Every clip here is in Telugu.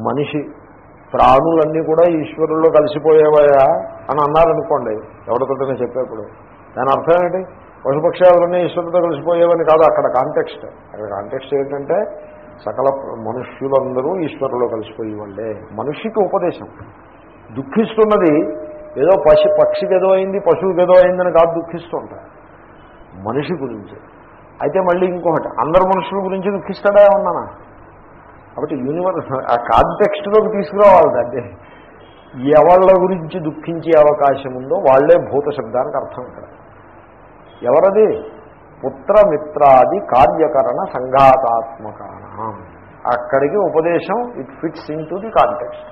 మనిషి ప్రాణులన్నీ కూడా ఈశ్వరుల్లో కలిసిపోయేవయా అని అన్నారనుకోండి ఎవరితోటనే చెప్పేప్పుడు దాని అర్థం ఏంటి పశుపక్షాలన్నీ ఈశ్వరుడితో కలిసిపోయేవని కాదు అక్కడ కాంటెక్స్ట్ అక్కడ కాంటెక్స్ట్ ఏంటంటే సకల మనుష్యులందరూ ఈశ్వరులో కలిసిపోయే వాళ్ళే మనిషికి ఉపదేశం దుఃఖిస్తున్నది ఏదో పశు పక్షికి ఏదో అయింది పశువుకి ఏదో అయిందని కాదు దుఃఖిస్తుంటారు మనిషి గురించి అయితే మళ్ళీ ఇంకొకటి అందరు మనుషుల గురించి దుఃఖిస్తాడా ఉన్నానా కాబట్టి యూనివర్స్ ఆ కాంటెక్స్ట్లోకి తీసుకురావాలి దాన్ని ఎవళ్ళ గురించి దుఃఖించే అవకాశం ఉందో వాళ్లే భూత శబ్దానికి అర్థం ఇక్కడ ఎవరది పుత్రమిత్రాది కార్యకరణ సంఘాతాత్మకానం అక్కడికి ఉపదేశం it fits into the context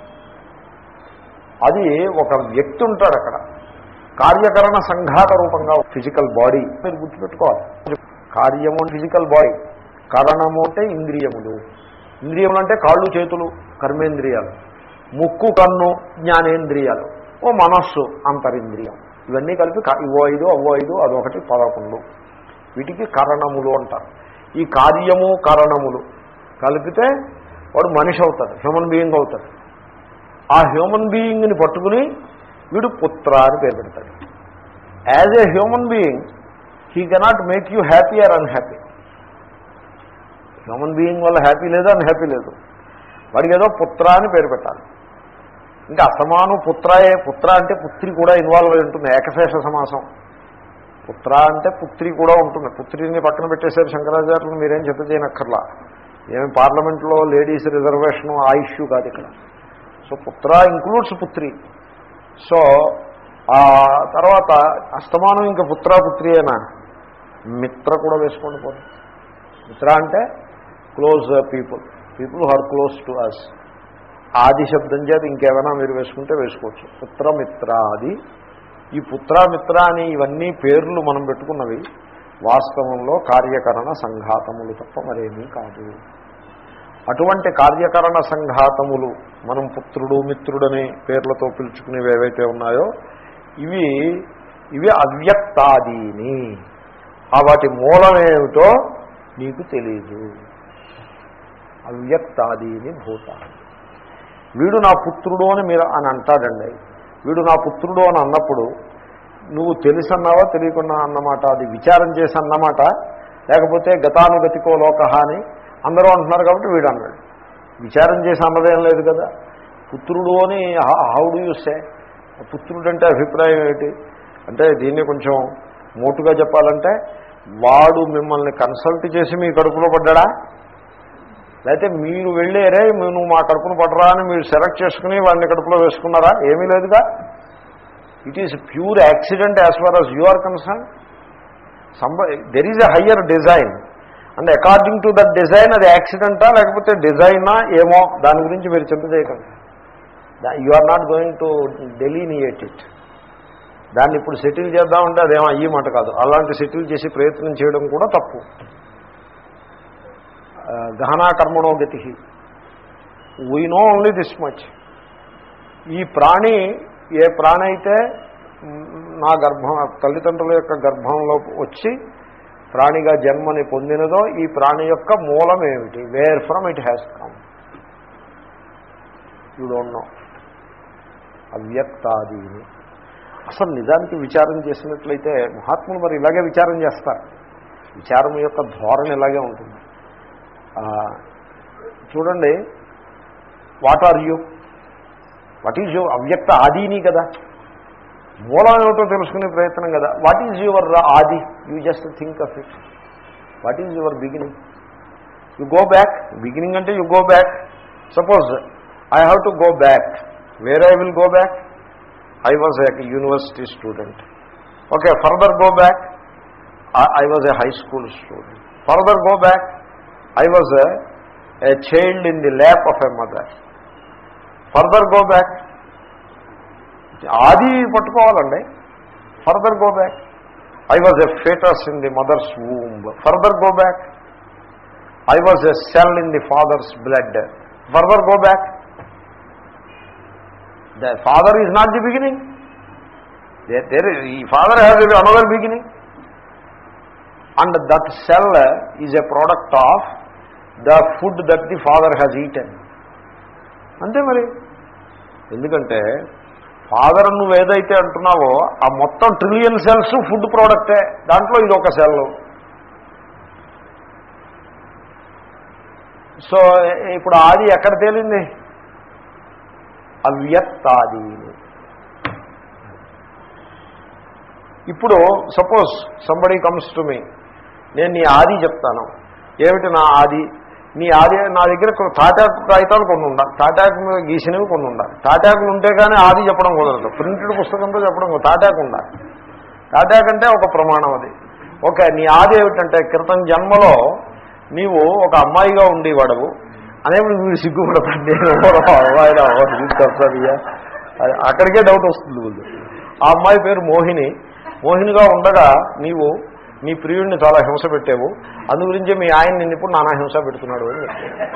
అది ఒక వ్యక్తి ఉంటాడు అక్కడ కార్యకరణ సంఘాత రూపంగా ఫిజికల్ బాడీ మీరు గుర్తుపెట్టుకోవాలి కార్యము ఫిజికల్ బాడీ కరణము అంటే ఇంద్రియములు ఇంద్రియములు అంటే కాళ్ళు చేతులు కర్మేంద్రియాలు ముక్కు కన్ను జ్ఞానేంద్రియాలు ఓ మనస్సు అంతరింద్రియం ఇవన్నీ కలిపి క- ఇవో ఐదు అవో ఐదు అదొకటి పదకొండు వీటికి కరణములు అంటారు ఈ కార్యము కరణములు కలిపితే వాడు మనిషి అవుతాడు హ్యూమన్ బీయింగ్ అవుతాడు ఆ హ్యూమన్ బీయింగ్ని పట్టుకుని వీడు పుత్ర అని పేరు పెడతాడు as a human being he cannot make you happy or unhappy human being వల్ల హ్యాపీ లేదు అన్హ్యాపీ లేదు వాడికి ఏదో పుత్ర అని పేరు పెట్టాలి ఇంకా అసమాను పుత్రాయే పుత్ర అంటే పుత్రి కూడా ఇన్వాల్వ్ అయి ఉంటుంది ఏకశేష సమాసం పుత్ర అంటే పుత్రి కూడా ఉంటుంది పుత్రిని పక్కన పెట్టేశారు శంకరాచార్యులు మీరేం చెప్ప చేయనక్కర్లా ఏమి పార్లమెంట్లో లేడీస్ రిజర్వేషన్ ఆ ఇష్యూ కాదు ఇక్కడ సో పుత్ర ఇంక్లూడ్స్ పుత్రి సో ఆ తర్వాత అస్తమానం ఇంకా పుత్ర పుత్రి అయినా మిత్ర కూడా వేసుకోండి పోనీ మిత్ర అంటే close people people are close to us ఆది శబ్దం చేత ఇంకేమైనా మీరు వేసుకుంటే వేసుకోవచ్చు పుత్రమిత్రాది ఈ పుత్రమిత్ర అని ఇవన్నీ పేర్లు మనం పెట్టుకున్నవి వాస్తవంలో కార్యకరణ సంఘాతములు తప్ప మరేమీ కాదు అటువంటి కార్యకరణ సంఘాతములు మనం పుత్రుడు మిత్రుడని పేర్లతో పిలుచుకునేవి ఏవైతే ఉన్నాయో ఇవి ఇవి అవ్యక్తాదీని ఆ వాటి మూలమేమిటో నీకు తెలియదు అవ్యక్తాదీని భూత వీడు నా పుత్రుడు అని మీరు అని అంటాడండి వీడు నా పుత్రుడు అని అన్నప్పుడు నువ్వు తెలిసన్నావా తెలియకుండా అన్నమాట అది విచారం చేసి అన్నమాట లేకపోతే గతానుగతికో లోక అని అందరూ అంటున్నారు కాబట్టి వీడు అన్నాడు విచారం చేసి అన్నదేం లేదు కదా పుత్రుడు అని హౌడు చూస్తే పుత్రుడు అంటే అభిప్రాయం ఏమిటి అంటే దీన్ని కొంచెం మోటుగా చెప్పాలంటే వాడు మిమ్మల్ని కన్సల్ట్ చేసి మీ కడుపులో పడ్డా లేకపోతే మీరు వెళ్ళేరే నువ్వు మా కడుపును పడరా అని మీరు సెలెక్ట్ చేసుకుని వాడిని కడుపులో వేసుకున్నారా ఏమీ లేదుగా it is pure accident as far as you are concern సంబ there is a higher design and according to that design అది యాక్సిడెంటా లేకపోతే డిజైనా ఏమో దాని గురించి మీరు చింత చేయకండి you are not going to delineate it దాన్ని ఇప్పుడు సెటిల్ చేద్దామంటే అదేమో అయ్యి మాట కాదు అలాంటి సెటిల్ చేసి ప్రయత్నం చేయడం కూడా తప్పు గహనా కర్మణో గతి we know only this much ఈ ప్రాణి ఏ ప్రాణి అయితే మ్, నా గర్భం తల్లిదండ్రుల యొక్క గర్భంలో వచ్చి ప్రాణిగా జన్మని పొందినదో ఈ ప్రాణి యొక్క మూలం ఏమిటి where from it has come you don't know అవ్యక్తాదీని అసలు నిజానికి విచారం చేసినట్లయితే మహాత్ములు మరి ఇలాగే విచారం చేస్తారు విచారం యొక్క ధోరణి ఇలాగే ఉంటుంది ఆ, చూడండి what are you what is your అవ్యక్త ఆదిని కదా మూలం ఏమిటో తెలుసుకునే ప్రయత్నం కదా వాట్ ఈజ్ యువర్ ఆది you just think of it what is your beginning you go back beginning అంటే you go back suppose I have to go back where I will go back I was a university student okay further go back I was a high school student further go back I was a child in the lap of a mother further go back ఆది పట్టుకోవాలండి further go back I was a foetus in the mother's womb further go back I was a cell in the father's blood further go back the father is not the beginning there ఈ father has another beginning and that cell is a product of the food that the father has eaten అంతే మరి ఎందుకంటే ఫాదర్ నువ్వు ఏదైతే అంటున్నావో ఆ మొత్తం ట్రిలియన్ సెల్స్ ఫుడ్ ప్రోడక్టే దాంట్లో ఇది ఒక సెల్ సో ఇప్పుడు ఆది ఎక్కడ తేలింది అవ్యక్తాది ఇప్పుడు suppose somebody comes to me నేను నీ ఆది చెప్తాను ఏమిటి నా ఆది నీ ఆది నా దగ్గర కొ- తాటాకు కాగితాలు కొన్ని ఉండాలి తాటాకు మీద గీసినవి కొన్ని ఉండాలి తాటాకులు ఉంటే కానీ ఆది చెప్పడం కుదరదు ప్రింటెడ్ పుస్తకంతో చెప్పడం కుదరదు. తాటాకు ఉండాలి తాటాకు అంటే ఒక ప్రమాణం అది ఓకే నీ ఆది ఏమిటంటే క్రితం జన్మలో నీవు ఒక అమ్మాయిగా ఉండేవాడవు అనేప్పుడు వీడు సిగ్గుపడతాడు నేను అమ్మాయినా తీసుకొస్తాను అక్కడికే డౌట్ వస్తుంది వీళ్ళు ఆ అమ్మాయి పేరు మోహిని మోహినిగా ఉండగా నీవు నీ ప్రియుడిని చాలా హింస పెట్టావు అందు గురించి మీ ఆయన నిన్ను ఇప్పుడు నానా హింస పెడుతున్నాడు అని చెప్తాడు.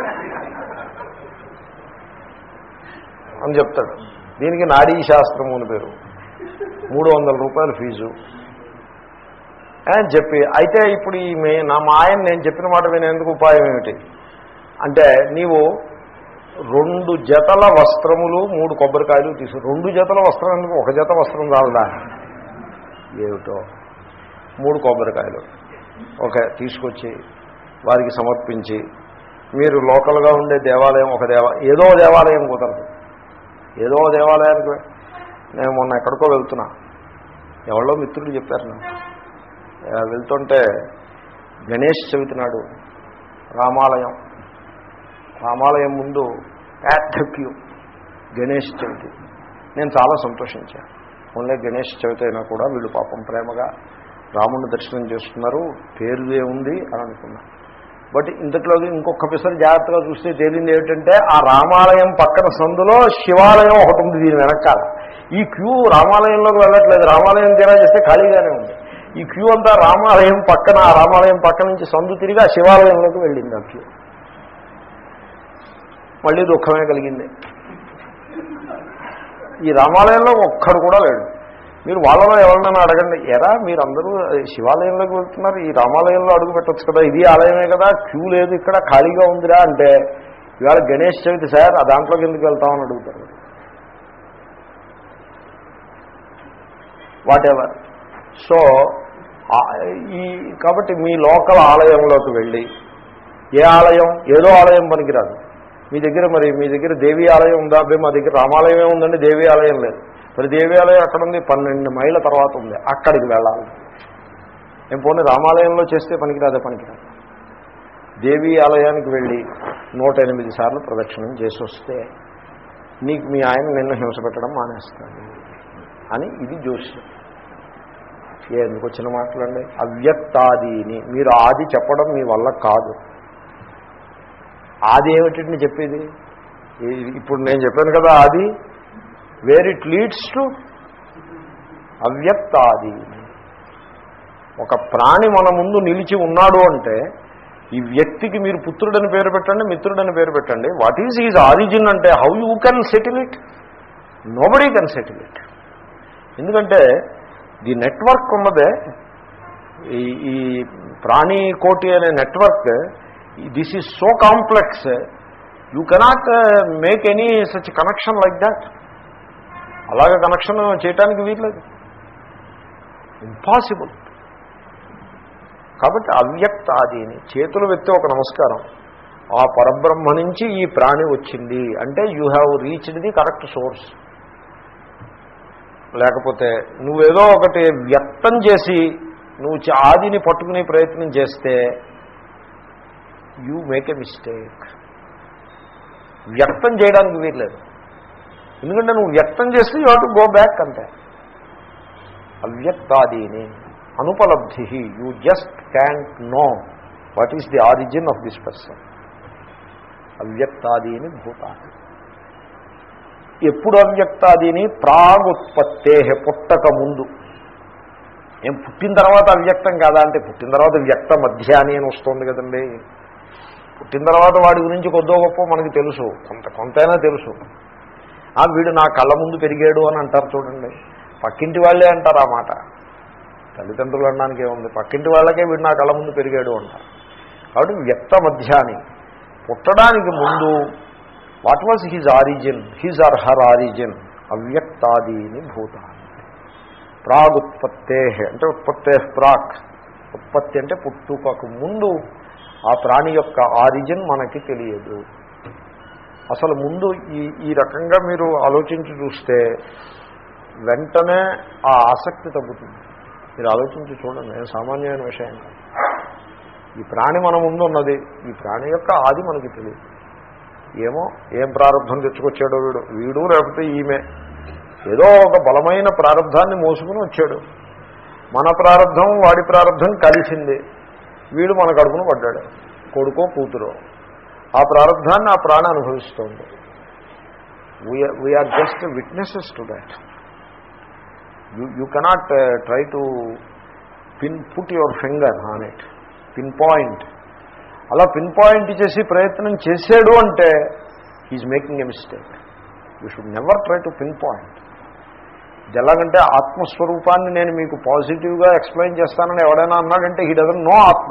అని చెప్తాడు దీనికి నాడీ శాస్త్రము అని పేరు మూడు వందల రూపాయల ఫీజు అని చెప్పి అయితే ఇప్పుడు ఈ మే నా మా ఆయన నేను చెప్పిన మాట వినేందుకు ఉపాయం ఏమిటి అంటే నీవు రెండు జతల వస్త్రములు మూడు కొబ్బరికాయలు తీసు రెండు జతల వస్త్రం ఎందుకు ఒక జత వస్త్రం చాలదా ఏమిటో మూడు కొబ్బరికాయలు ఓకే తీసుకొచ్చి వారికి సమర్పించి మీరు లోకల్గా ఉండే దేవాలయం ఒక దేవా ఏదో దేవాలయం కుదరదు ఏదో దేవాలయానికి వె- నేను మొన్న ఎక్కడికో వెళ్తున్నా ఎవరో మిత్రులు చెప్పారు నాకు ఆ, వెళ్తుంటే గణేష్ చవితి నాడు రామాలయం రామాలయం ముందు పెద్ద క్యూ గణేష్ చవితి నేను చాలా సంతోషించాను ఓన్లీ గణేష్ చవితి అయినా కూడా వీళ్ళు పాపం ప్రేమగా రాముడిని దర్శనం చేస్తున్నారు పేరుదే ఉంది అని అనుకున్నా బట్ ఇంతట్లో ఇంకొక పిసరు జాగ్రత్తగా చూస్తే తేలింది ఏమిటంటే ఆ రామాలయం పక్కన సందులో శివాలయం ఒకటి ఉంది దీని వెనకాల ఈ క్యూ రామాలయంలోకి వెళ్ళట్లేదు రామాలయం తీరా చేస్తే ఖాళీగానే ఉంది ఈ క్యూ అంతా రామాలయం పక్కన ఆ రామాలయం పక్క నుంచి సందు తిరిగి ఆ శివాలయంలోకి వెళ్ళింది ఆ క్యూ మళ్ళీ దుఃఖమే కలిగింది ఈ రామాలయంలో ఒక్కడు కూడా లేడు మీరు వాళ్ళలో ఎవరినైనా అడగండి ఎరా మీరందరూ శివాలయంలోకి వెళ్తున్నారు ఈ రామాలయంలో అడుగు పెట్టచ్చు కదా ఇది ఆలయమే కదా క్యూ లేదు ఇక్కడ ఖాళీగా ఉందిరా అంటే ఇవాళ గణేష్ చవితి సార్ ఆ దాంట్లోకి ఎందుకు వెళ్తామని అడుగుతారు వాట్ ఎవర్ సో ఈ కాబట్టి మీ లోకల్ ఆలయంలోకి వెళ్ళి ఏ ఆలయం ఏదో ఆలయం పనికిరాదు మీ దగ్గర మరి మీ దగ్గర దేవీ ఆలయం ఉందా అబ్బాయి మా దగ్గర రామాలయమే ఉందండి దేవీ ఆలయం లేదు మరి దేవీ ఆలయం అక్కడ ఉంది పన్నెండు మైళ్ళ తర్వాత ఉంది అక్కడికి వెళ్ళాలి నేను పోనీ రామాలయంలో చేస్తే పనికిరాదే పనికిరాదు దేవీ ఆలయానికి వెళ్ళి నూట ఎనిమిది సార్లు ప్రదక్షిణం చేసి వస్తే నీకు మీ ఆయన నిన్ను హింస పెట్టడం మానేస్తాడు అని ఇది జోష్యం ఎందుకు వచ్చిన మాటలండి అవ్యక్తాదిని మీరు ఆది చెప్పడం మీ వల్ల కాదు ఆది ఏమిటండి చెప్పేది ఈ- ఇప్పుడు నేను చెప్పాను కదా ఆది వేర్ ఇట్ లీడ్స్ టు అవ్యక్తాది ఒక ప్రాణి మన ముందు నిలిచి ఉన్నాడు అంటే ఈ వ్యక్తికి మీరు పుత్రుడని పేరు పెట్టండి మిత్రుడని పేరు పెట్టండి వాట్ ఈజ్ ఈజ్ ఆరిజిన్ అంటే how you can settle it nobody can settle it ఎందుకంటే ది నెట్వర్క్ ఉన్నదే ఈ ఈ ప్రాణి కోటి అనే network this is so complex you cannot make any such connection like that అలాగే కనెక్షన్ చేయటానికి వీల్లేదు ఇంపాసిబుల్ కాబట్టి అవ్యక్తాదిని చేతులు వెత్తి ఒక నమస్కారం ఆ పరబ్రహ్మ నుంచి ఈ ప్రాణి వచ్చింది అంటే you have reached the correct source లేకపోతే నువ్వేదో ఒకటి వ్యక్తం చేసి నువ్వు చ- ఆదిని పట్టుకునే ప్రయత్నం చేస్తే యూ మేక్ ఎ మిస్టేక్ వ్యక్తం చేయడానికి వీల్లేదు ఎందుకంటే నువ్వు వ్యక్తం చేస్తే యూ టు గో బ్యాక్ అంతే అవ్యక్తాదీని అనుపలబ్ధి you just can't know what is the origin of this person అవ్యక్తాదీని భూతాన్ని ఎప్పుడు అవ్యక్తాదీని ప్రాగుత్పత్తే పుట్టక ముందు ఏం పుట్టిన తర్వాత అవ్యక్తం కాదా అంటే పుట్టిన తర్వాత వ్యక్త మధ్యాని అని వస్తుంది కదండి పుట్టిన తర్వాత వాడి గురించి కొద్దో గొప్ప మనకి తెలుసు కొంత కొంతైనా తెలుసు ఆ వీడు నా కళ్ళ ముందు పెరిగాడు అని అంటారు చూడండి పక్కింటి వాళ్ళే అంటారు ఆ మాట తల్లిదండ్రులు అనడానికి ఏముంది పక్కింటి వాళ్ళకే వీడు నా కళ్ళ ముందు పెరిగాడు అంటారు కాబట్టి వ్యక్త మధ్యాని పుట్టడానికి ముందు what was his origin his or her origin అవ్యక్తాదీని భూతాన్ని ప్రాగుత్పత్తే అంటే ఉత్పత్తే ప్రాక్ ఉత్పత్తి అంటే పుట్టుకకు ముందు ఆ ప్రాణి యొక్క ఆరిజిన్ మనకి తెలియదు అసలు ముందు ఈ ఈ రకంగా మీరు ఆలోచించి చూస్తే వెంటనే ఆ ఆసక్తి తగ్గుతుంది మీరు ఆలోచించి చూడండి ఏం సామాన్యమైన విషయం కాదు ఈ ప్రాణి మన ముందు ఉన్నది ఈ ప్రాణి యొక్క ఆది మనకి తెలియదు ఏమో ఏం ప్రారంభం తెచ్చుకొచ్చాడో వీడు వీడు లేకపోతే ఈమె ఏదో ఒక బలమైన ప్రారంధాన్ని మోసుకుని వచ్చాడు మన ప్రారంధం వాడి ప్రారంధం కలిసింది వీడు మన కడుపును పడ్డాడు కొడుకో కూతురో ఆ ప్రారంధాన్ని ఆ ప్రాణ అనుభవిస్తుంది we are just witnesses to that you you cannot try to pin put your finger on it pinpoint అలా పిన్ పాయింట్ చేసి ప్రయత్నం చేశాడు అంటే is making a mistake you should never try to pinpoint ఇది ఎలాగంటే ఆత్మస్వరూపాన్ని నేను మీకు పాజిటివ్గా ఎక్స్ప్లెయిన్ చేస్తానని ఎవడైనా అన్నాడంటే హీ డజన్ నో ఆత్మ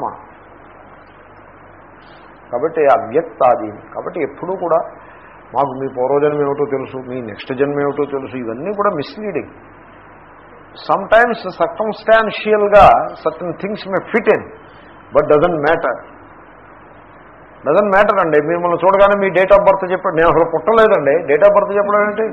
కాబట్టి అవ్యక్తాది కాబట్టి ఎప్పుడూ కూడా మాకు మీ పూర్వజన్మ ఏమిటో తెలుసు మీ నెక్స్ట్ జన్మ ఏమిటో తెలుసు ఇవన్నీ కూడా మిస్లీడింగ్ సమ్ టైమ్స్ సర్కమ్స్టాన్షియల్గా certain things may fit in but doesn't matter doesn't matter అండి మిమ్మల్ని చూడగానే మీ డేట్ ఆఫ్ బర్త్ చెప్పండి నేను అసలు పుట్టలేదండి డేట్ ఆఫ్ బర్త్ చెప్పడం ఏంటి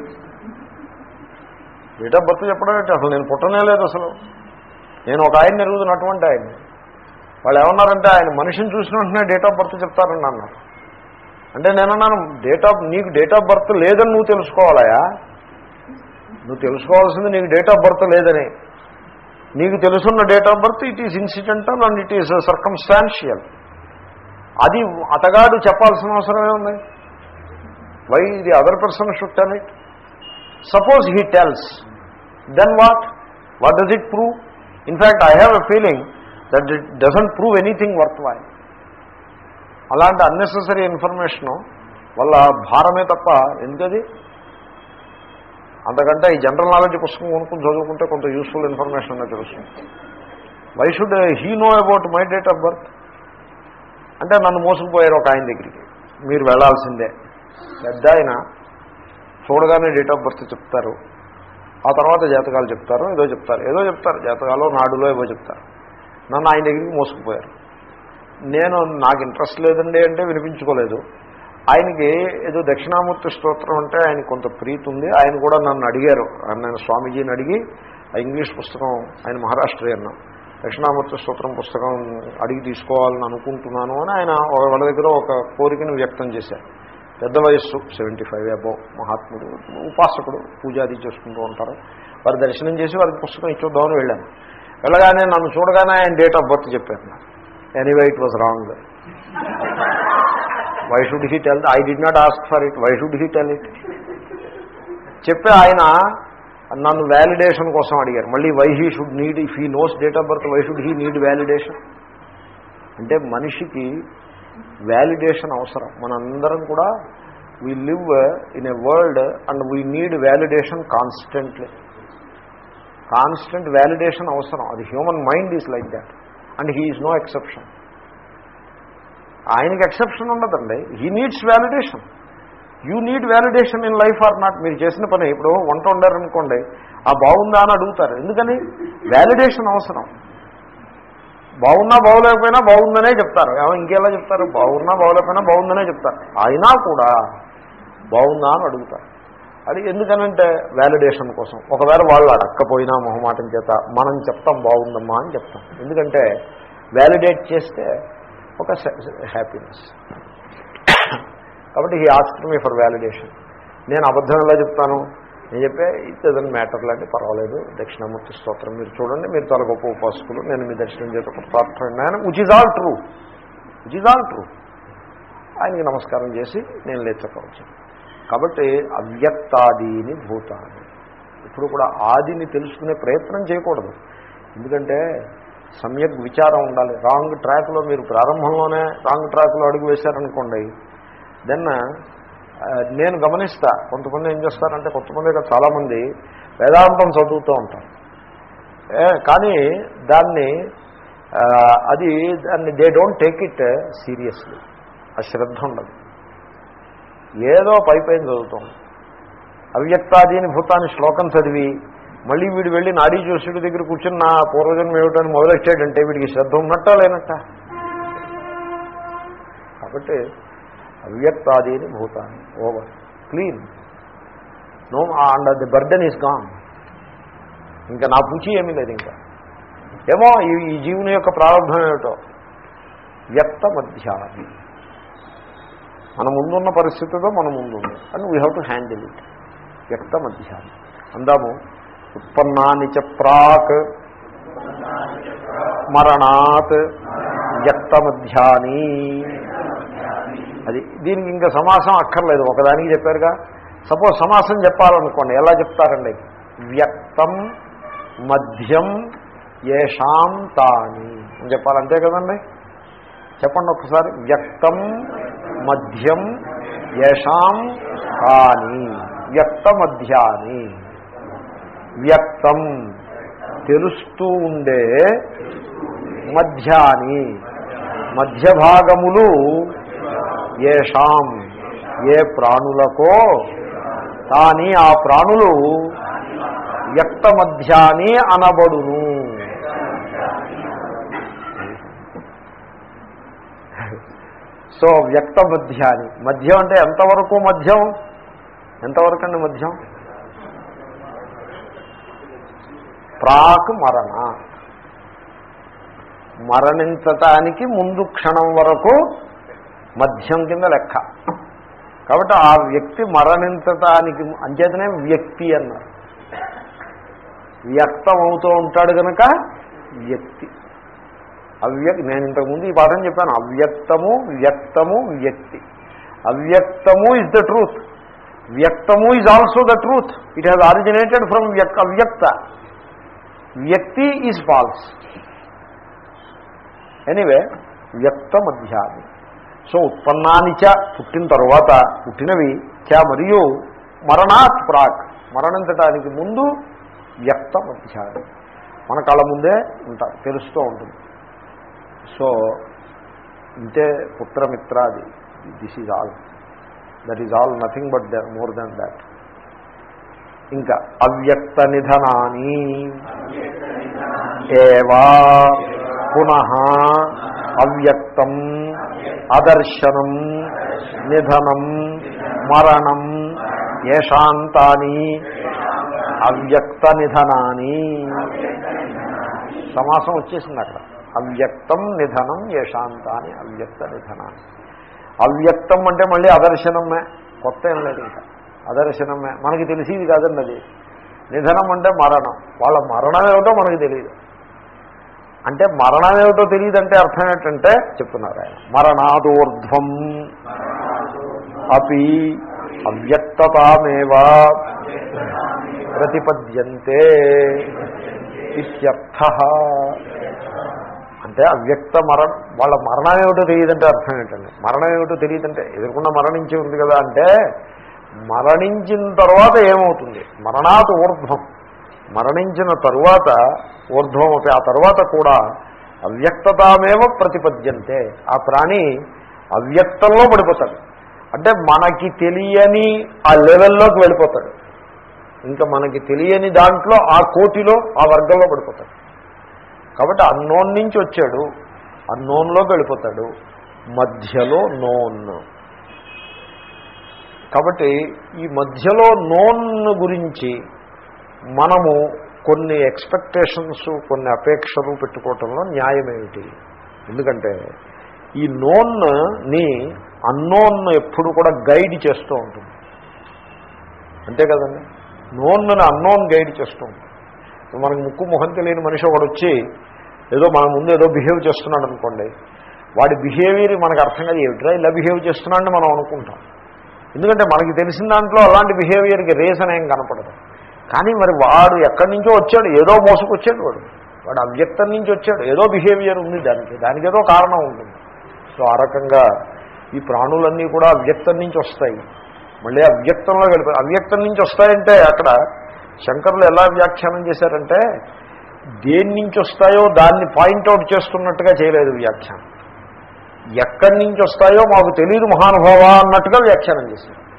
డేట్ ఆఫ్ బర్త్ చెప్పడం ఏంటి అసలు నేను పుట్టనే లేదు అసలు నేను ఒక ఆయన ఎరుగుతున్నటువంటి ఆయన్ని వాళ్ళు ఏమన్నారంటే ఆయన మనిషిని చూసిన వెంటనే డేట్ ఆఫ్ బర్త్ చెప్తారని అన్నారు అంటే నేనన్నాను డేట్ ఆఫ్ నీకు డేట్ ఆఫ్ బర్త్ లేదని నువ్వు తెలుసుకోవాలయా నువ్వు తెలుసుకోవాల్సింది నీకు డేట్ ఆఫ్ బర్త్ లేదని నీకు తెలుసున్న date of birth it is incidental and it is circumstantial అది అతగాడు చెప్పాల్సిన అవసరమే ఉంది why the other person should tell it suppose he tells then what what does it prove in fact I have a feeling that it doesn't prove anything worth why అలాంటి అన్నెసెసరీ ఇన్ఫర్మేషను వల్ల భారమే తప్ప ఎందుకది అంతకంటే ఈ జనరల్ నాలెడ్జ్ పుస్తకం కొనుక్కుని చదువుకుంటే కొంత యూస్ఫుల్ ఇన్ఫర్మేషన్ అనేది తెలుస్తుంది why should he know about my date of birth అంటే నన్ను మోసుకుపోయారు ఒక ఆయన దగ్గరికి మీరు వెళ్ళాల్సిందే పెద్ద ఆయన చూడగానే డేట్ ఆఫ్ బర్త్ చెప్తారు ఆ తర్వాత జాతకాలు చెప్తారు ఏదో చెప్తారు ఏదో చెప్తారు జాతకాలు నాడులో ఏవో చెప్తారు నన్ను ఆయన దగ్గరికి మోసుకుపోయారు నేను నాకు ఇంట్రెస్ట్ లేదండి అంటే వినిపించుకోలేదు ఆయనకి ఏదో దక్షిణామూర్తి స్తోత్రం అంటే ఆయన కొంత ప్రీతి ఉంది ఆయన కూడా నన్ను అడిగారు నేను స్వామీజీని అడిగి ఆ ఇంగ్లీష్ పుస్తకం ఆయన మహారాష్ట్రియన్ దక్షిణామూర్తి స్తోత్రం పుస్తకం అడిగి తీసుకోవాలని అనుకుంటున్నాను అని ఆయన వాళ్ళ దగ్గర ఒక కోరికను వ్యక్తం చేశారు పెద్ద వయస్సు సెవెంటీ ఫైవ్ అబో మహాత్ముడు ఉపాసకుడు పూజ అది చేసుకుంటూ ఉంటారు వారి దర్శనం చేసి వారికి పుస్తకం ఇచ్చొద్దామని వెళ్ళాను వెళ్ళగానే నన్ను చూడగానే ఆయన డేట్ ఆఫ్ బర్త్ చెప్పారు నాకు anyway it was wrong why should he tell I did not ask for it why should he tell it చెప్పి ఆయన నన్ను వ్యాలిడేషన్ కోసం అడిగారు మళ్ళీ why he should need if he knows date of birth why should he need validation అంటే మనిషికి వ్యాలిడేషన్ అవసరం మనందరం కూడా we live in a world and we need validation constantly constant validation అవసరం అది human mind is like that and he is no exception ఆయనకి ఎక్సెప్షన్ ఉండదండి he needs validation you need validation in life or not మీరు చేసిన పని ఇప్పుడు వంట వండారనుకోండి ఆ బాగుందా అని అడుగుతారు ఎందుకని వ్యాలిడేషన్ అవసరం బాగున్నా బాగోలేకపోయినా బాగుందనే చెప్తారు ఏమో ఇంకెలా చెప్తారు బాగున్నా బాగోలేకపోయినా బాగుందనే చెప్తారు అయినా కూడా బాగుందా అని అడుగుతారు అది ఎందుకనంటే వ్యాలిడేషన్ కోసం ఒకవేళ వాళ్ళు అడక్కపోయినా మొహమాటం చేత మనం చెప్తాం బాగుందమ్మా అని చెప్తాం ఎందుకంటే వ్యాలిడేట్ చేస్తే ఒక హ్యాపీనెస్ కాబట్టి ఈ ఆస్క్ మీ ఫర్ వ్యాలిడేషన్ నేను అబద్ధం ఎలా చెప్తాను నేను చెప్పే ఇట్ డజన్ మ్యాటర్ లాంటి పర్వాలేదు దక్షిణామూర్తి స్తోత్రం మీరు చూడండి మీరు చాలా గొప్ప ఉపాసకులు నేను మీ దర్శనం చేత ప్రార్థన which is all true which is all true ఆయనకి నమస్కారం చేసి నేను లేచకపోవచ్చు కాబట్టి అవ్యక్తాదీని భూతాన్ని ఇప్పుడు కూడా ఆదిని తెలుసుకునే ప్రయత్నం చేయకూడదు ఎందుకంటే సమ్యక్ విచారం ఉండాలి రాంగ్ ట్రాక్లో మీరు ప్రారంభంలోనే రాంగ్ ట్రాక్లో అడుగు వేశారనుకోండి దెన్ నేను గమనిస్తా కొంతమంది ఏం చేస్తారంటే కొంతమంది చాలామంది వేదాంతం చదువుతూ ఉంటారు కానీ దాన్ని అది దాన్ని they don't take it seriously ఆ శ్రద్ధ ఉండదు ఏదో పై పైన చదువుతాం అవ్యక్తాదీని భూతాన్ని శ్లోకం చదివి మళ్ళీ వీడు వెళ్ళి నాడీ జోషుడి దగ్గర కూర్చుని నా పూర్వజన్మ ఏమిటని మొదలెట్టాడంటే వీడికి శ్రద్ధ ఉన్నట్టా లేనట్ట కాబట్టి అవ్యక్తాదీని భూతాన్ని over clean no and the burden is gone ఇంకా నా పూచి ఏమీ లేదు ఇంకా ఏమో ఈ ఈ జీవుని యొక్క ప్రారంభం ఏమిటో వ్యక్త మధ్యాహ్నం మన ముందున్న పరిస్థితితో మన ముందు ఉంది and we have to handle it వ్యక్త మధ్యాహ్నం అందాము ఉత్పన్నాని చ ప్రాక్ మరణాత్ వ్యక్త మధ్యాని అది దీనికి ఇంకా సమాసం అక్కర్లేదు ఒకదానికి చెప్పారుగా సపోజ్ సమాసం చెప్పాలనుకోండి ఎలా చెప్తారండి వ్యక్తం మధ్యం ఏషాం తాని అని చెప్పాలి అంతే కదండి చెప్పండి ఒకసారి వ్యక్తం మధ్యం ఏషాం తాని వ్యక్త మధ్యాని వ్యక్తం తెలుస్తూ ఉండే మధ్యాని మధ్య భాగములు ఏషాం ఏ ప్రాణులకో తాని ఆ ప్రాణులు వ్యక్త మధ్యాని అనబడును సో వ్యక్త మధ్యాని మధ్యం అంటే ఎంతవరకు మధ్యం ఎంతవరకు అండి మధ్యం ప్రాక్ మరణ మరణించటానికి ముందు క్షణం వరకు మధ్యం కింద లెక్క కాబట్టి ఆ వ్యక్తి మరణించటానికి అంచేతనే వ్యక్తి అన్నారు వ్యక్తం అవుతూ ఉంటాడు కనుక వ్యక్తి అవ్యక్ నేను ఇంతకుముందు ఈ పాఠం చెప్పాను అవ్యక్తము వ్యక్తము వ్యక్తి అవ్యక్తము ఇస్ ద ట్రూత్ వ్యక్తము is also the truth it has originated from వ్యక్ అవ్యక్త వ్యక్తి ఈజ్ ఫాల్స్ ఎనీవే వ్యక్త మధ్యాన్ని సో ఉత్పన్నాని చ పుట్టిన తరువాత పుట్టినవి చ మరియు మరణాత్ ప్రాక్ మరణించటానికి ముందు వ్యక్త మధ్యాన్ని మన కళ్ళ ముందే ఉంటారు తెలుస్తూ ఉంటుంది సో ఇంతే పుత్రమిత్రాది this is all that is all nothing but the more than that ఇంకా అవ్యక్త నిధనాని ఏవా పునః అవ్యక్తం అదర్శనం నిధనం మరణం ఏషాంతాని అవ్యక్త నిధనాని సమాసం వచ్చేసింది అక్కడ అవ్యక్తం నిధనం ఏషాంతాని అవ్యక్త నిధనాన్ని అవ్యక్తం అంటే మళ్ళీ అదర్శనమే కొత్త ఏం లేదు ఇంకా అదర్శనమే మనకి తెలిసేది కాదండి అది నిధనం అంటే మరణం వాళ్ళ మరణం ఏమిటో మనకి తెలియదు అంటే మరణం ఏమిటో తెలియదంటే అర్థం ఏంటంటే చెప్తున్నారు ఆయన మరణాదూర్ధ్వం అపి అవ్యక్తతామేవా ప్రతిపద్యంతే ఇత్యర్థ అంటే అవ్యక్త మరణం వాళ్ళ మరణం ఏమిటో తెలియదంటే అర్థం ఏంటండి మరణం ఏమిటో తెలియదంటే ఎదుర్కొన్న మరణించి ఉంది కదా అంటే మరణించిన తర్వాత ఏమవుతుంది మరణాత్ ఊర్ధ్వం మరణించిన తరువాత ఊర్ధ్వం అంటే ఆ తర్వాత కూడా అవ్యక్తతామేవ ప్రతిపద్యంతే ఆ ప్రాణి అవ్యక్తంలో పడిపోతాడు అంటే మనకి తెలియని ఆ లెవెల్లోకి వెళ్ళిపోతాడు ఇంకా మనకి తెలియని దాంట్లో ఆ కోటిలో ఆ వర్గంలో పడిపోతాడు కాబట్టి అన్నోన్ నుంచి వచ్చాడు అన్నోన్లోకి వెళ్ళిపోతాడు మధ్యలో నోన్ కాబట్టి ఈ మధ్యలో నోన్ గురించి మనము కొన్ని ఎక్స్పెక్టేషన్స్ కొన్ని అపేక్షలు పెట్టుకోవటంలో న్యాయం ఏమిటి ఎందుకంటే ఈ నోన్ని అన్నోన్ ఎప్పుడు కూడా గైడ్ చేస్తూ ఉంటుంది అంతే కదండి నోన్ని అన్నోన్ గైడ్ చేస్తూ ఉంటుంది ఇప్పుడు మనకు ముక్కు ముఖం తెలియని మనిషి ఒకడు వచ్చి ఏదో మన ముందు ఏదో బిహేవ్ చేస్తున్నాడు అనుకోండి వాడి బిహేవియర్ మనకు అర్థం కాదు ఏమిట్రా ఇలా బిహేవ్ చేస్తున్నాడని మనం అనుకుంటాం ఎందుకంటే మనకి తెలిసిన దాంట్లో అలాంటి బిహేవియర్కి రీజన్ ఏం కనపడదు కానీ మరి వాడు ఎక్కడి నుంచో వచ్చాడు ఏదో మోసుకొచ్చాడు వాడు వాడు అవ్యక్తం నుంచి వచ్చాడు ఏదో బిహేవియర్ ఉంది దానికి దానికి ఏదో కారణం ఉంటుంది సో ఆ రకంగా ఈ ప్రాణులన్నీ కూడా అవ్యక్తం నుంచి వస్తాయి మళ్ళీ అవ్యక్తంలో వెళ్ళిపోయి అవ్యక్తం నుంచి వస్తాయంటే అక్కడ శంకరులు ఎలా వ్యాఖ్యానం చేశారంటే దేని నుంచి వస్తాయో దాన్ని పాయింట్అవుట్ చేస్తున్నట్టుగా చేయలేదు వ్యాఖ్యానం ఎక్కడి నుంచి వస్తాయో మాకు తెలియదు మహానుభావ అన్నట్టుగా వ్యాఖ్యానం చేశారు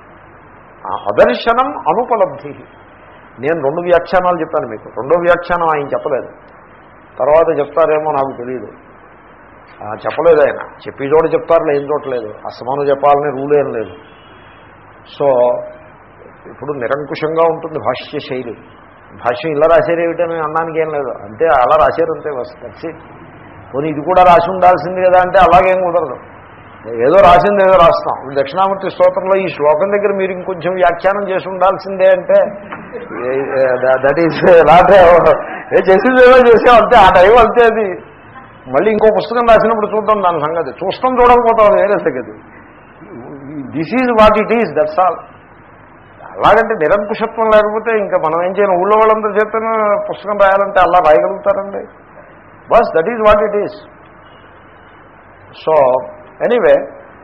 ఆ అదర్శనం అనుపలబ్ధి నేను రెండు వ్యాఖ్యానాలు చెప్పాను మీకు రెండో వ్యాఖ్యానం ఆయన చెప్పలేదు తర్వాత చెప్తారేమో నాకు తెలియదు ఆ, చెప్పలేదు ఆయన చెప్పి చోట చెప్తారు లేని చోట లేదు అసమానం చెప్పాలని రూల్ ఏం లేదు సో ఇప్పుడు నిరంకుశంగా ఉంటుంది భాష్య శైలి భాష్యం ఇలా రాశారు ఏమిటని అన్నానికి ఏం లేదు అంతే అలా రాశారు అంతే వచ్చి పోనీ ఇది కూడా రాసి ఉండాల్సింది కదా అంటే అలాగేం కుదరదు ఏదో రాసింది ఏదో రాస్తాం ఇప్పుడు దక్షిణామూర్తి స్తోత్రంలో ఈ శ్లోకం దగ్గర మీరు ఇంకొంచెం వ్యాఖ్యానం చేసి ఉండాల్సిందే అంటే దట్ ఈస్ నాట్ ఏ చేసింది ఏదో చేసాం అంతే ఆ టైం అంతే అది మళ్ళీ ఇంకో పుస్తకం రాసినప్పుడు చూద్దాం దాని సంగతి చూస్తాం చూడకపోతాం అది వేరే సంగతి this is what it is that's all అలాగంటే నిరంకుశత్వం లేకపోతే ఇంకా మనం ఏం చేయను ఊళ్ళో వాళ్ళందరూ చేతను పుస్తకం రాయాలంటే అలా రాయగలుగుతారండి బస్ that is what it is so anyway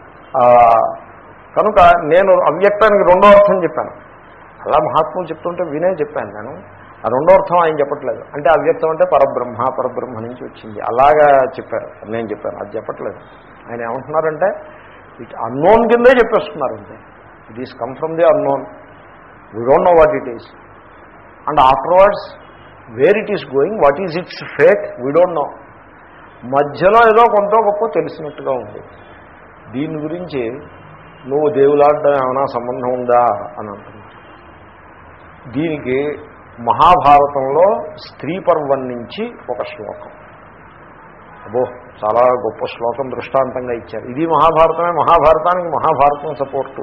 కనుక నేను అవ్యక్తానికి రెండో అర్థం చెప్పాను అలా మహాత్ములు చెప్తుంటే వినే చెప్పాను నేను ఆ రెండో అర్థం ఆయన చెప్పట్లేదు అంటే అవ్యక్తం అంటే పరబ్రహ్మ పరబ్రహ్మ నుంచి వచ్చింది అలాగా చెప్పారు నేను చెప్పాను అది చెప్పట్లేదు ఆయన ఏమంటున్నారంటే ఇట్ అన్నోన్ కిందే చెప్పేస్తున్నారు అంతే it is come from the unknown we don't know what it is and afterwards where it is going what is its fate we don't know మధ్యలో ఏదో కొంత గొప్ప తెలిసినట్టుగా ఉంది దీని గురించి నువ్వు దేవులాడడం ఏమైనా సంబంధం ఉందా అని అంటున్నావు దీనికి మహాభారతంలో స్త్రీ పర్వం నుంచి ఒక శ్లోకం అబ్బో చాలా గొప్ప శ్లోకం దృష్టాంతంగా ఇచ్చారు ఇది మహాభారతమే మహాభారతానికి మహాభారతం సపోర్టు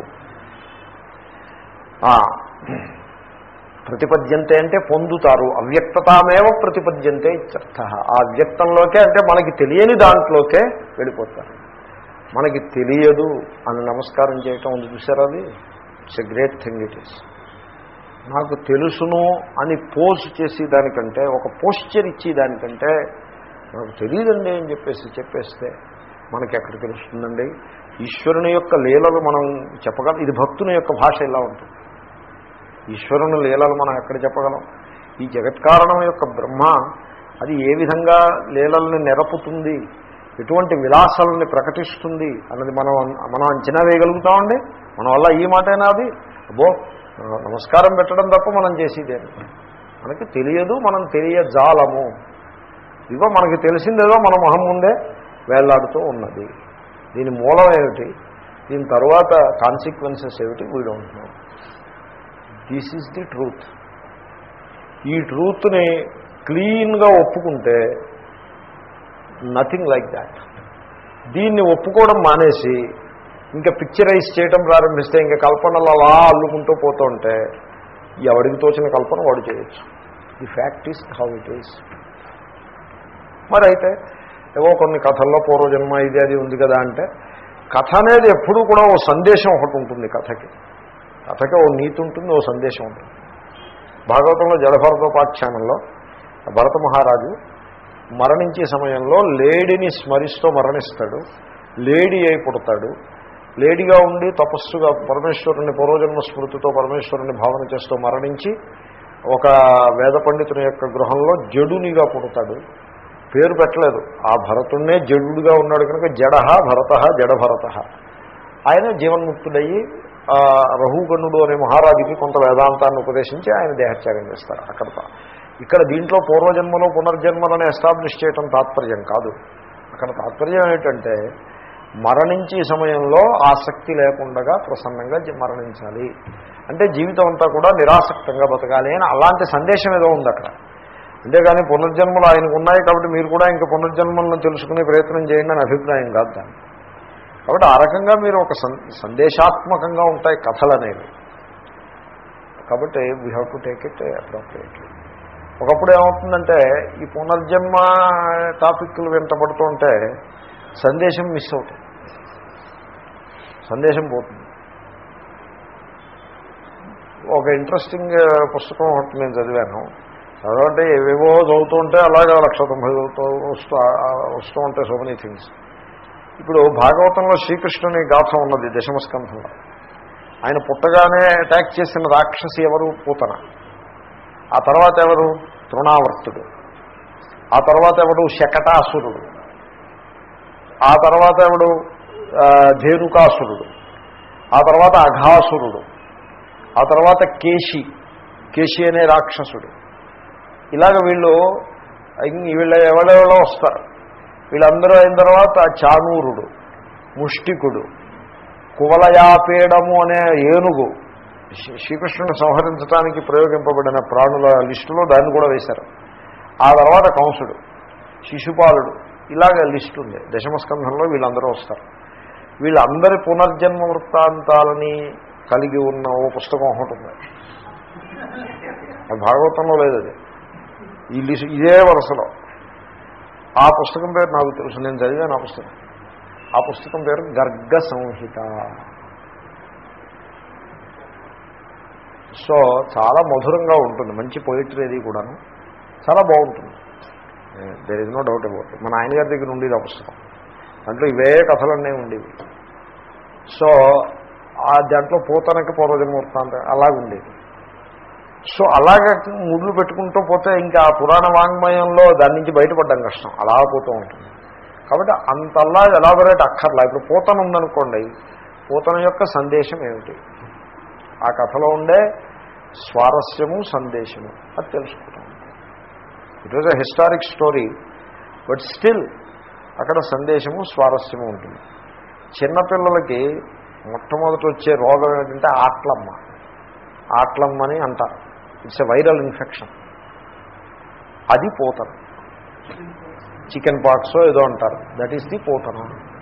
ఆ, ప్రతిపద్యంతే అంటే పొందుతారు అవ్యక్తతామేవ ప్రతిపద్యంతే ఇత్యర్థ ఆ అవ్యక్తంలోకే అంటే మనకి తెలియని దాంట్లోకే వెళ్ళిపోతారు మనకి తెలియదు అని నమస్కారం చేయటం ఉంది చూసారా అది it's a great thing it is నాకు తెలుసును అని పోజ్ చేసి దానికంటే ఒక పోస్చర్ ఇచ్చి దానికంటే నాకు తెలియదండి అని చెప్పేసి చెప్పేస్తే మనకి ఎక్కడ తెలుస్తుందండి ఈశ్వరుని యొక్క లీలలు మనం చెప్పగలం ఇది భక్తుని యొక్క భాష ఇలా ఉంటుంది ఈశ్వరుని లీలలు మనం ఎక్కడ చెప్పగలం ఈ జగత్కారణం యొక్క బ్రహ్మ అది ఏ విధంగా లీలల్ని నెరపుతుంది ఎటువంటి విలాసాలని ప్రకటిస్తుంది అన్నది మనం మనం అంచనా వేయగలుగుతామండి మన వల్ల ఈ మాటైనా అది అబ్బో నమస్కారం పెట్టడం తప్ప మనం చేసేదేమి మనకి తెలియదు మనం తెలియజాలము ఇగో మనకి తెలిసిందేదో మన మొహం ముందే వేళ్లాడుతూ ఉన్నది దీని మూలం ఏమిటి దీని తర్వాత కాన్సిక్వెన్సెస్ ఏమిటి we don't know this is the truth ఈ ట్రూత్ని క్లీన్గా ఒప్పుకుంటే నథింగ్ లైక్ దాట్ దీన్ని ఒప్పుకోవడం మానేసి ఇంకా పిక్చరైజ్ చేయడం ప్రారంభిస్తే ఇంకా కల్పనలు అలా అల్లుకుంటూ పోతూ ఉంటే ఎవడికి తోచిన కల్పన వాడు చేయొచ్చు the fact is how it is మరి అయితే ఏవో కొన్ని కథల్లో పూర్వజన్మ ఇది అది ఉంది కదా అంటే కథ అనేది ఎప్పుడూ కూడా ఓ సందేశం ఒకటి ఉంటుంది కథకి కథకి ఓ నీతి ఉంటుంది ఓ సందేశం ఉంటుంది భాగవతంలో జలభరతోపాఖ్యానంలో భరత మహారాజు మరణించే సమయంలో లేడిని స్మరిస్తూ మరణిస్తాడు లేడీ అయి పుడతాడు లేడీగా ఉండి తపస్సుగా పరమేశ్వరుని పూర్వజన్మ స్మృతితో పరమేశ్వరుని భావన చేస్తూ మరణించి ఒక వేద పండితుని యొక్క గృహంలో జడునిగా పుడతాడు పేరు పెట్టలేదు ఆ భరతుణ్ణే జడుడుగా ఉన్నాడు కనుక జడహ భరత జడభరత ఆయన జీవన్ముక్తుడయ్యి ఆ రఘుగణుడు అనే మహారాజుకి కొంత వేదాంతాన్ని ఉపదేశించి ఆయన దేహత్యాగం చేస్తారు అక్కడ ఇక్కడ దీంట్లో పూర్వజన్మలో పునర్జన్మలను ఎస్టాబ్లిష్ చేయటం తాత్పర్యం కాదు అక్కడ తాత్పర్యం ఏంటంటే మరణించే సమయంలో ఆసక్తి లేకుండా ప్రసన్నంగా జీ- మరణించాలి అంటే జీవితం అంతా కూడా నిరాసక్తంగా బతకాలి అని అలాంటి సందేశం ఏదో ఉంది అక్కడ అంతేగాని పునర్జన్మలు ఆయనకు ఉన్నాయి కాబట్టి మీరు కూడా ఇంకా పునర్జన్మలను తెలుసుకునే ప్రయత్నం చేయండి అని అభిప్రాయం కాదు దాన్ని కాబట్టి ఆ రకంగా మీరు ఒక సం- సందేశాత్మకంగా ఉంటాయి కథలు అనేవి కాబట్టి we have to take it appropriately ఒకప్పుడు ఏమవుతుందంటే ఈ పునర్జన్మ టాపిక్లు వెంటబడుతుంటే సందేశం మిస్ అవుతుంది సందేశం పోతుంది ఒక ఇంట్రెస్టింగ్ పుస్తకం ఒకటి నేను చదివాను చదవంటే ఏవేవో చదువుతుంటే అలాగే లక్ష తొంభై చదువుతూ వస్తూ వస్తూ ఉంటాయి సో మెనీ థింగ్స్ ఇప్పుడు భాగవతంలో శ్రీకృష్ణుని గాథ ఉన్నది దశమస్కంధంలో ఆయన పుట్టగానే అటాక్ చేసిన రాక్షసి ఎవరు పూతన ఆ తర్వాత ఎవరు తృణావర్తుడు ఆ తర్వాత ఎవడు శకటాసురుడు ఆ తర్వాత ఎవడు ఆ, ధేనుకాసురుడు ఆ తర్వాత అఘాసురుడు ఆ తర్వాత కేశి కేశి అనే రాక్షసుడు ఇలాగ వీళ్ళు ఇం- వీళ్ళ ఎవరెవరో వస్తారు వీళ్ళందరూ అయిన తర్వాత చానూరుడు ముష్టికుడు కువలయాపేడము అనే ఏనుగు శ్రీ- శ్రీకృష్ణుని సంహరించడానికి ప్రయోగింపబడిన ప్రాణుల లిస్టులో దాన్ని కూడా వేశారు ఆ తర్వాత కంసుడు శిశుపాలుడు ఇలాగ లిస్ట్ ఉంది దశమస్కంధంలో వీళ్ళందరూ వస్తారు వీళ్ళందరి పునర్జన్మ వృత్తాంతాలని కలిగి ఉన్న ఓ పుస్తకం ఒకటి ఉంది అది భాగవతంలో లేదు అది ఈ లిస్ట్ ఇదే వరుసలో ఆ పుస్తకం పేరు నాకు తెలుసు నేను చదివాను ఆ పుస్తకం ఆ పుస్తకం పేరు గర్గ సంహిత సో చాలా మధురంగా ఉంటుంది మంచి పొయిటరీ అది కూడాను చాలా బాగుంటుంది there is no doubt about మన ఆయన గారి దగ్గర ఉండేది ఆ పుస్తకం దాంట్లో ఇవే కథలన్నీ ఉండేవి సో ఆ దాంట్లో పూతనకి పూర్వజన్మూర్తాంత అలాగ ఉండేది సో అలాగే ముళ్ళు పెట్టుకుంటూ పోతే ఇంకా ఆ పురాణ వాంగ్మయంలో దాని నుంచి బయటపడడం కష్టం అలా పోతూ ఉంటుంది కాబట్టి అంతలా ఎలాబొరేట్ అక్కర్లా ఇప్పుడు పూతన ఉందనుకోండి పూతన యొక్క సందేశం ఏమిటి ఆ కథలో ఉండే స్వారస్యము సందేశము అది తెలుసుకుంటాం it was a historic story but still అక్కడ సందేశము స్వారస్యము ఉంటుంది చిన్నపిల్లలకి మొట్టమొదటి వచ్చే రోగం ఏంటంటే ఆట్లమ్మ ఆట్లమ్మ అని అంటారు ఇట్స్ ఎ వైరల్ ఇన్ఫెక్షన్ అది పోతన చికెన్ పాక్స్ ఏదో అంటారు దట్ ఈస్ ది పోతన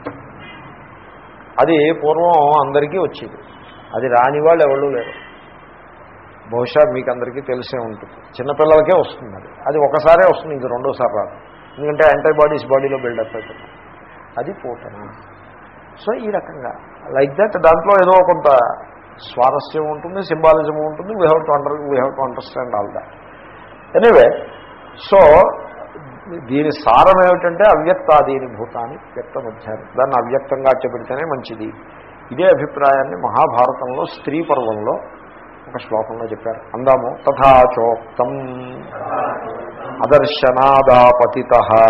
అది పూర్వం అందరికీ వచ్చేది అది రాని వాళ్ళు ఎవరు లేరు బహుశా మీకు అందరికీ తెలిసే ఉంటుంది చిన్నపిల్లలకే వస్తుంది అది అది ఒకసారే వస్తుంది ఇంక రెండోసారి రాదు ఎందుకంటే యాంటీబాడీస్ బాడీలో బిల్డప్ అవుతుంది అది పోతన సో ఈ రకంగా లైక్ దట్ దాంట్లో ఏదో కొంత స్వారస్యం ఉంటుంది సింబాలిజం ఉంటుంది we have to under we have to understand all that anyway so దీని సారం ఏమిటంటే అవ్యక్తాదీని భూతాన్ని వ్యక్తమధ్యాన్ని దాన్ని అవ్యక్తంగా చెబిడితేనే మంచిది ఇదే అభిప్రాయాన్ని మహాభారతంలో స్త్రీ పర్వంలో ఒక శ్లోకంలో చెప్పారు అందాము తథాచోక్తం అదర్శనాదాపతిత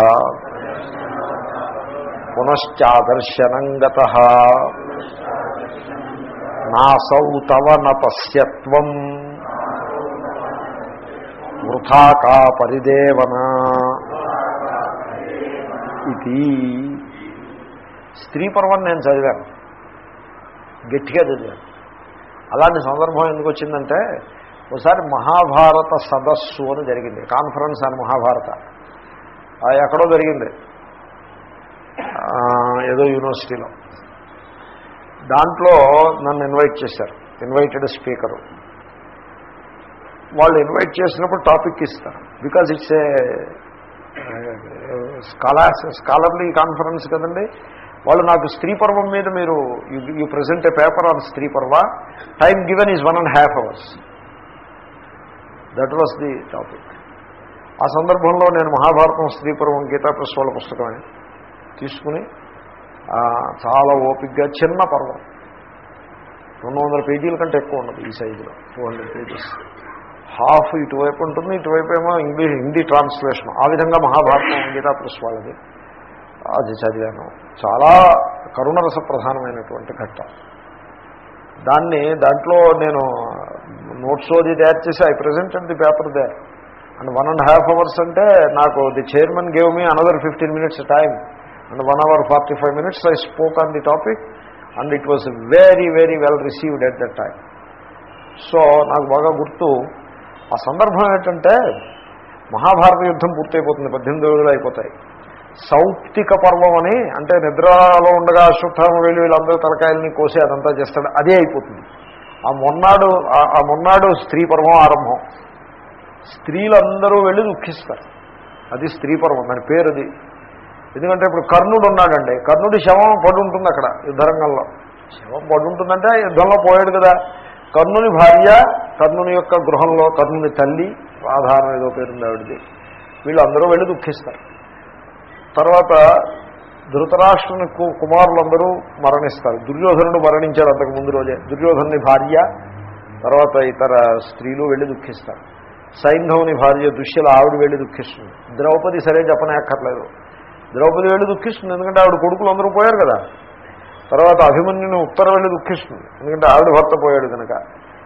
పునశ్చాదర్శనం గత నాసౌ తవ నపశ్యత్వం వృథా కా పరిదేవన ఇది స్త్రీ పర్వం నేను చదివాను గట్టిగా చదివాను అలాంటి సందర్భం ఎందుకు వచ్చిందంటే ఒకసారి మహాభారత సదస్సు అని జరిగింది కాన్ఫరెన్స్ అని మహాభారత ఆ ఎక్కడో జరిగింది ఆ, ఏదో యూనివర్సిటీలో దాంట్లో నన్ను ఇన్వైట్ చేశారు ఇన్వైటెడ్ స్పీకరు వాళ్ళు ఇన్వైట్ చేసినప్పుడు టాపిక్ ఇస్తారు because it's a scholars scholarly conference కదండి వాళ్ళు నాకు స్త్రీ పర్వం మీద మీరు you present a paper on Stri Parva time given is one and half hours that was the topic ఆ సందర్భంలో నేను మహాభారతం స్త్రీ పర్వం గీతా ప్రెస్ వాళ్ళ పుస్తకమే తీసుకుని ఆ, చాలా ఓపిక్గా చిన్న పర్వం రెండు వందల పేజీల కంటే ఎక్కువ ఉండదు ఈ సైజులో టూ హండ్రెడ్ పేజెస్ హాఫ్ ఇటువైపు ఉంటుంది ఇటువైపు ఏమో ఇంగ్లీష్ హిందీ ట్రాన్స్లేషన్ ఆ విధంగా మహాభారతం గీతా ప్రెస్ వాళ్ళది అది చదివాను చాలా కరుణరస ప్రధానమైనటువంటి ఘట్టం దాన్ని దాంట్లో నేను నోట్స్ అది తయారు చేసి I presented the paper they and one and half hours అంటే నాకు the chairman gave me another fifteen minutes time and one hour forty five minutes I spoke on the topic and it was very very well received at that time so నాకు బాగా గుర్తు ఆ సందర్భం ఏంటంటే మహాభారత యుద్ధం పూర్తయిపోతుంది పద్దెనిమిది రోజులు అయిపోతాయి సౌప్తిక పర్వం అని అంటే నిద్రలో ఉండగా అశ్వత్థామ వెళ్ళి వీళ్ళందరూ తలకాయలని కోసి అదంతా చేస్తాడు అదే అయిపోతుంది ఆ మొన్నాడు ఆ- ఆ మొన్నాడు స్త్రీ పర్వం ఆరంభం స్త్రీలందరూ వెళ్ళి దుఃఖిస్తారు అది స్త్రీ పర్వం దాని పేరు అది ఎందుకంటే ఇప్పుడు కర్ణుడు ఉన్నాడండి కర్ణుడి శవం పడి ఉంటుంది అక్కడ యుద్ధరంగంలో శవం పడి ఉంటుందంటే యుద్ధంలో పోయాడు కదా కర్ణుని భార్య కర్ణుని యొక్క గృహంలో కర్ణుని తల్లి ఆధారం ఏదో పేరుంది ఆవిడది వీళ్ళందరూ వెళ్ళి దుఃఖిస్తారు తర్వాత ధృతరాష్ట్రుని కు- కుమారులందరూ మరణిస్తారు దుర్యోధనుడు మరణించాడు అంతకు ముందు రోజే దుర్యోధనుని భార్య తర్వాత ఇతర స్త్రీలు వెళ్ళి దుఃఖిస్తారు సైంధవుని భార్య దుష్యల ఆవిడ వెళ్ళి దుఃఖిస్తుంది ద్రౌపది సరే చెప్పనే అక్కర్లేదు ద్రౌపది వెళ్ళి దుఃఖిస్తుంది ఎందుకంటే ఆవిడ కొడుకులు అందరూ పోయారు కదా తర్వాత అభిమన్యుని ఉత్తర వెళ్ళి దుఃఖిస్తుంది ఎందుకంటే ఆవిడ భర్త పోయాడు కనుక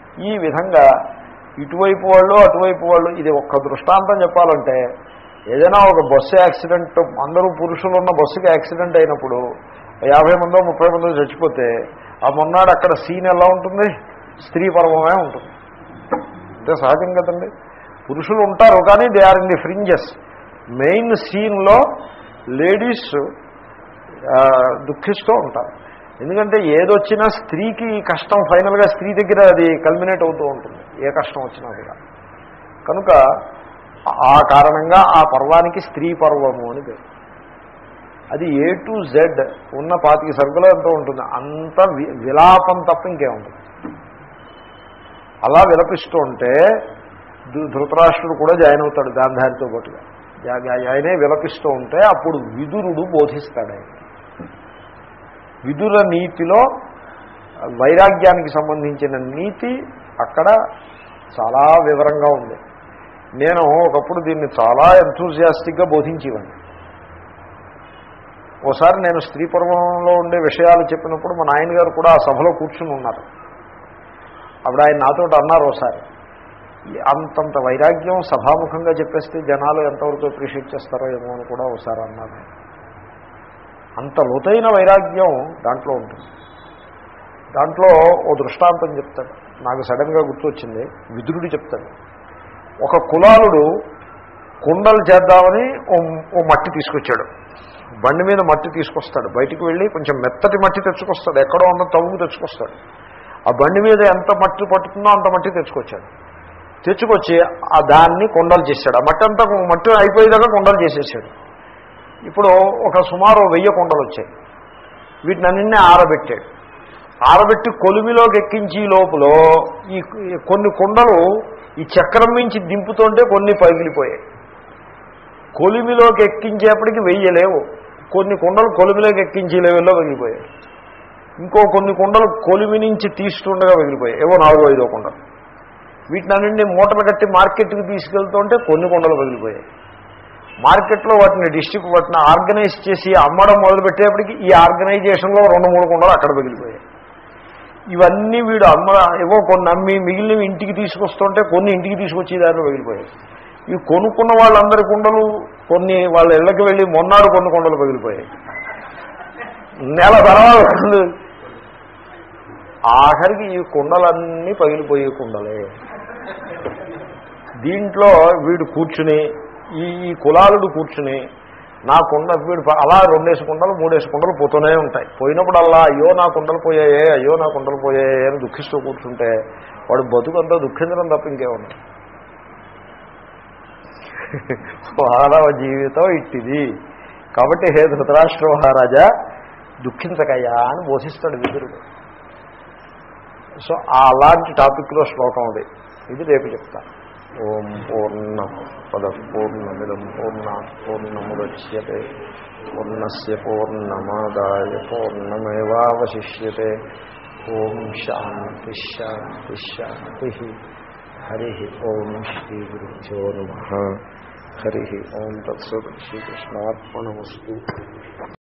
ఈ విధంగా ఇటువైపు వాళ్ళు అటువైపు వాళ్ళు ఇది ఒక్క దృష్టాంతం చెప్పాలంటే ఏదైనా ఒక బస్సు యాక్సిడెంట్ అందరూ పురుషులు ఉన్న బస్సుకి యాక్సిడెంట్ అయినప్పుడు యాభై మందో ముప్పై మందో చచ్చిపోతే ఆ మొన్నాడు అక్కడ సీన్ ఎలా ఉంటుంది స్త్రీ పర్వమే ఉంటుంది అంటే సహజం కదండి పురుషులు ఉంటారు కానీ they are in the fringes main సీన్లో లేడీస్ దుఃఖిస్తూ ఉంటారు ఎందుకంటే ఏదొచ్చినా స్త్రీకి కష్టం ఫైనల్గా స్త్రీ దగ్గర అది కల్మినేట్ అవుతూ ఉంటుంది ఏ కష్టం వచ్చినా కూడా కనుక ఆ కారణంగా ఆ పర్వానికి స్త్రీ పర్వము అని పేరు అది ఏ టు జెడ్ ఉన్న పాతికి సరుకులో ఎంతో ఉంటుంది అంత వి- విలాపం తప్ప ఇంకేముంటుంది అలా విలపిస్తూ ఉంటే ధృ- ధృతరాష్ట్రుడు కూడా జాయిన్ అవుతాడు గాంధారితో పాటుగా జా- జా- ఆయనే విలపిస్తూ ఉంటే అప్పుడు విదురుడు బోధిస్తాడు ఆయన విదుర నీతిలో వైరాగ్యానికి సంబంధించిన నీతి అక్కడ చాలా వివరంగా ఉంది నేను ఒకప్పుడు దీన్ని చాలా ఎంతూజియాస్టిక్గా బోధించేవాడిని ఓసారి నేను స్త్రీ పర్వంలో ఉండే విషయాలు చెప్పినప్పుడు మా నాయన గారు కూడా ఆ సభలో కూర్చుని ఉన్నారు అప్పుడు ఆయన నాతో అన్నారు ఒకసారి ఈ అంతంత వైరాగ్యం సభాముఖంగా చెప్పేస్తే జనాలు ఎంతవరకు అప్రిషియేట్ చేస్తారో ఏమో అని కూడా ఒకసారి అన్నారు అంత లోతైన వైరాగ్యం దాంట్లో ఉంటుంది దాంట్లో ఓ దృష్టాంతం చెప్తాడు నాకు సడన్గా గుర్తొచ్చింది విదురుడు చెప్తాడు ఒక కులాలుడు కుండలు చేద్దామని ఓ ఓ మట్టి తీసుకొచ్చాడు బండి మీద మట్టి తీసుకొస్తాడు బయటికి వెళ్ళి కొంచెం మెత్తటి మట్టి తెచ్చుకొస్తాడు ఎక్కడో ఉన్న తవ్వుకు తెచ్చుకొస్తాడు ఆ బండి మీద ఎంత మట్టి పట్టుతుందో అంత మట్టి తెచ్చుకొచ్చాడు తెచ్చుకొచ్చి ఆ దాన్ని కొండలు చేశాడు ఆ మట్టి అంతా మట్టి అయిపోయేదాకా కొండలు చేసేసాడు ఇప్పుడు ఒక సుమారు వెయ్యి కొండలు వచ్చాయి వీటిని అన్నింటినీ ఆరబెట్టాడు ఆరబెట్టి కొలిమిలోకి ఎక్కించి లోపల ఈ ఈ కొన్ని కొండలు ఈ చక్రం మించి దింపుతుంటే కొన్ని పగిలిపోయాయి కొలిమిలోకి ఎక్కించేప్పటికి వెయ్యలేవు కొన్ని కొండలు కొలిమిలోకి ఎక్కించే లెవెల్లో పగిలిపోయాయి ఇంకో కొన్ని కొండలు కొలిమి నుంచి తీస్తుండగా పగిలిపోయాయి ఏవో నాలుగు ఐదో కొండలు వీటిని అన్నింటినీ మూటలు కట్టి మార్కెట్కి తీసుకెళ్తుంటే కొన్ని కొండలు పగిలిపోయాయి మార్కెట్లో వాటిని డిస్ట్రిక్ట్ వాటిని ఆర్గనైజ్ చేసి అమ్మడం మొదలుపెట్టేప్పటికి ఈ ఆర్గనైజేషన్లో రెండు మూడు కొండలు అక్కడ పగిలిపోయాయి ఇవన్నీ వీడు అమ్మ ఏవో కొన్ని అమ్మి మిగిలినవి ఇంటికి తీసుకొస్తుంటే కొన్ని ఇంటికి తీసుకొచ్చి దారిలో పగిలిపోయాయి ఈ కొనుక్కున్న వాళ్ళందరి కుండలు కొన్ని వాళ్ళ ఇళ్ళకి వెళ్ళి మొన్నాడు కొన్ని కొండలు పగిలిపోయాయి నెల తర్వాత కొండలు ఆఖరికి ఈ కుండలన్నీ పగిలిపోయే కుండలే దీంట్లో వీడు కూర్చుని ఈ ఈ కులాలుడు కూర్చుని నా కుండ వీడు ప- అలా రెండేసి కుండలు మూడేసి కుండలు పోతూనే ఉంటాయి పోయినప్పుడల్లా అయ్యో నా కుండలు పోయాయే అయ్యో నా కుండలు పోయాయే అని దుఃఖిస్తూ కూర్చుంటే వాడు బతుకంతా దుఃఖించడం తప్ప ఇంకేముంది మానవ జీవితం ఇట్టిది కాబట్టి హే ధృతరాష్ట్ర మహారాజా దుఃఖించకయ్యా అని బోధిస్తాడు విదురుడు సో ఆ అలాంటి టాపిక్లో శ్లోకం అది ఇది రేపు చెప్తా ఓం పూర్ణ పద పూర్ణమిదం పూర్ణ పూర్ణముద్యతే పూర్ణస్ పూర్ణమాదాయ పూర్ణమేవాశిష్యతే ఓం శాంతి శాంతి శాంతి హరి ఓం శ్రీ గురుభ్యో నమ హరి ఓం తత్సత్ శ్రీకృష్ణార్పణమస్తు